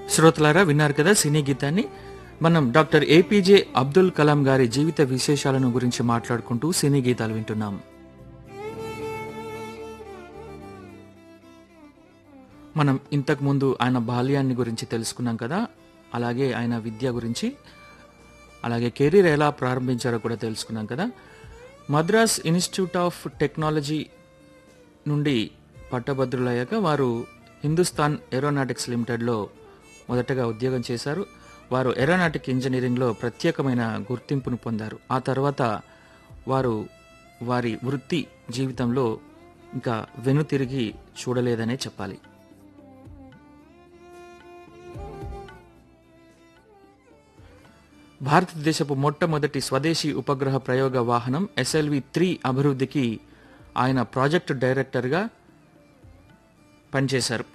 శ్రోతలారా విన్నారు కదా సినీ గీతాన్ని మనం డాక్టర్ ఏపీజే అబ్దుల్ కలాం గారి జీవిత విశేషాలను గురించి మాట్లాడుకుంటూ సినీ గీతాలు వింటున్నాం మనం ఇంతకు ముందు ఆయన బాల్యాన్ని గురించి తెలుసుకున్నాం కదా అలాగే ఆయన విద్య గురించి అలాగే కెరీర్ ఎలా ప్రారంభించారో కూడా తెలుసుకున్నాం కదా మద్రాస్ ఇన్స్టిట్యూట్ ఆఫ్ టెక్నాలజీ నుండి పట్టభద్రులయ్యాక వారు హిందుస్థాన్ ఏరోనాటిక్స్ లిమిటెడ్లో మొదటగా ఉద్యోగం చేశారు వారు ఏరోనాటిక్ ఇంజనీరింగ్లో ప్రత్యేకమైన గుర్తింపును పొందారు ఆ తర్వాత వారు వారి వృత్తి జీవితంలో ఇంకా వెనుతిరిగి చూడలేదనే చెప్పాలి భారతదేశపు మొట్టమొదటి స్వదేశీ ఉపగ్రహ ప్రయోగ వాహనం ఎస్ఎల్వి త్రీ అభివృద్ధికి ఆయన ప్రాజెక్టు డైరెక్టర్గా పనిచేశారు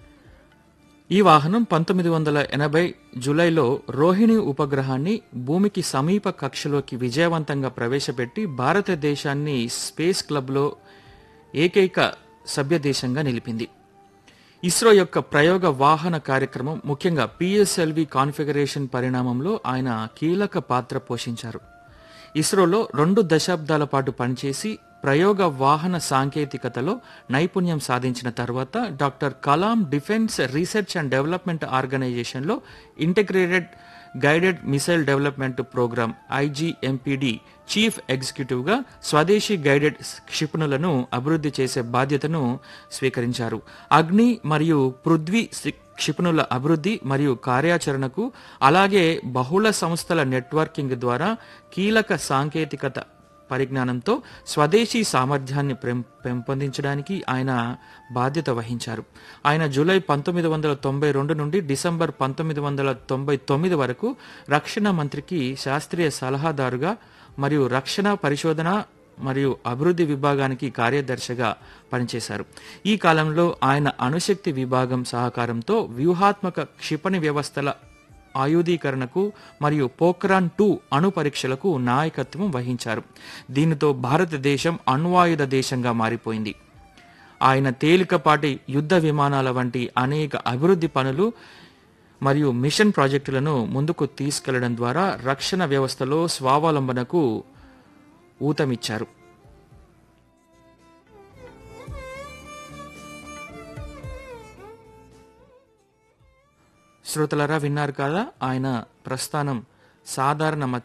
ఈ వాహనం పంతొమ్మిది వందల ఎనభై జూలైలో రోహిణి ఉపగ్రహాన్ని భూమికి సమీప కక్షలోకి విజయవంతంగా ప్రవేశపెట్టి భారతదేశాన్ని స్పేస్ క్లబ్లో ఏకైక సభ్య దేశంగా నిలిపింది ఇస్రో యొక్క ప్రయోగ వాహన కార్యక్రమం ముఖ్యంగా పిఎస్ఎల్వి కాన్ఫిగరేషన్ పరిణామంలో ఆయన కీలక పాత్ర పోషించారు ఇస్రోలో రెండు దశాబ్దాల పాటు పనిచేసి ప్రయోగ వాహన సాంకేతికతలో నైపుణ్యం సాధించిన తర్వాత doctor Kalam defence research and development ఆర్గనైజేషన్లో integrated guided missile development programme IGMPD chief ఎగ్జిక్యూటివ్గా స్వదేశీ గైడెడ్ క్షిపణులను అభివృద్ధి చేసే బాధ్యతను స్వీకరించారు అగ్ని మరియు పృథ్వీ సి- క్షిపణుల అభివృద్ధి మరియు కార్యాచరణకు అలాగే బహుళ సంస్థల నెట్వర్కింగ్ ద్వారా కీలక సాంకేతికత పరిజ్ఞానంతో స్వదేశీ సామర్థ్యాన్ని పెం- పెంపొందించడానికి ఆయన బాధ్యత వహించారు ఆయన జూలై పంతొమ్మిది వందల తొంభై రెండు నుండి డిసెంబర్ పంతొమ్మిది వందల తొంభై తొమ్మిది వరకు రక్షణ మంత్రికి శాస్త్రీయ సలహాదారుగా మరియు రక్షణ పరిశోధన మరియు అభివృద్ధి విభాగానికి కార్యదర్శిగా పనిచేశారు ఈ కాలంలో ఆయన అణుశక్తి విభాగం సహకారంతో వ్యూహాత్మక క్షిపణి వ్యవస్థల ఆయుధీకరణకు మరియు పోఖ్రాన్ టూ అణు పరీక్షలకు నాయకత్వం వహించారు దీనితో భారతదేశం అణ్వాయుధ దేశంగా మారిపోయింది ఆయన తేలికపాటి యుద్ధ విమానాల వంటి అనేక అభివృద్ధి పనులు మరియు మిషన్ ప్రాజెక్టులను ముందుకు తీసుకెళ్లడం ద్వారా రక్షణ వ్యవస్థలో స్వావలంబనకు ఊతమిచ్చారు శ్రోతలరా విన్నారు కదా ఆయన ప్రస్థానం సాధారణ